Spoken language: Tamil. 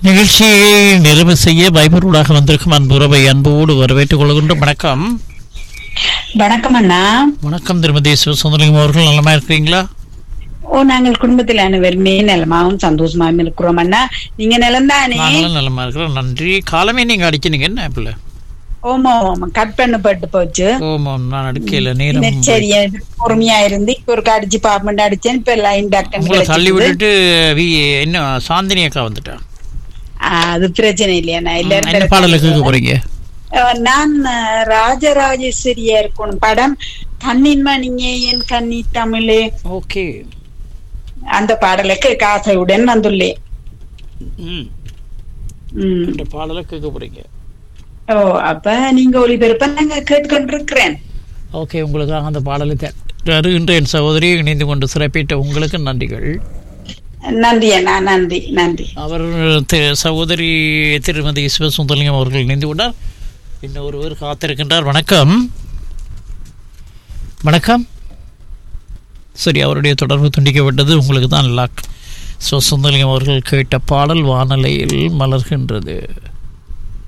நிகழ்ச்சியை நிறைவு செய்ய வைபரூடாக வந்திருக்கும் அன்புறவை அன்போடு வரவேற்றுக் கொள்கின்ற வணக்கம் வணக்கம் அண்ணா வணக்கம் திருமதி சிவசுந்தரம் அவர்கள் நலமா இருக்கிறீங்களா ஓ நாங்கள் குடும்பத்தில் அனைவருமே நலமாவும் சந்தோஷமாவும் இருக்கிறோம் அண்ணா நீங்க நிலந்தானே நாங்களும் நலமா இருக்கிறோம் நன்றி காலமே நீங்க அடிச்சீங்க என்ன பிள்ளை ஓமா ஓமா கட் பண்ணப்பட்டு போச்சு ஓமாம் நான் அடுக்கையில நேரம் சரி எனக்கு பொறுமையா இருந்து இப்ப ஒரு அடிச்சு பாப்பண்டு அடிச்சேன் இப்ப லைன் டாக்டர் உங்களை தள்ளி விட்டுட்டு வி என்ன சாந்தினி அக்கா வந்துட்டா அது பிரச்சனை இல்லையா நான் என்ன எல்லாரும் பாடல கேட்க போறீங்க அஹ், நான் அஹ், ராஜராஜேஸ்வரியா இருக்கணும் படம் கண்ணின் மணியே என் கண்ணி தமிழே ஓகே அந்த பாடலுக்கு காசையுடன் வந்துள்ளேன் ம் உம் இந்த பாடல கேட்க போறீங்க ஓ அப்ப நீங்க ஒளிபெருப்ப நாங்க கேட்டுக்கொண்டிருக்கிறேன் ஓகே உங்களுக்காக அந்த பாடலை தருகின்ற என் சகோதரி இணைந்து கொண்டு சிறப்பிட்ட உங்களுக்கு நன்றிகள் நன்றி அண்ணா நன்றி நன்றி அவர் தி- சகோதரி திருமதி சிவசுந்தரலிங்கம் அவர்கள் இணைந்து கொண்டார் இன்னும் ஒருவர் காத்திருக்கின்றார் வணக்கம் வணக்கம் சரி அவருடைய தொடர்பு துண்டிக்கப்பட்டது உங்களுக்கு தான் லாக் சிவசுந்தரலிங்கம் அவர்கள் கேட்ட பாடல் வானலையில் மலர்கின்றது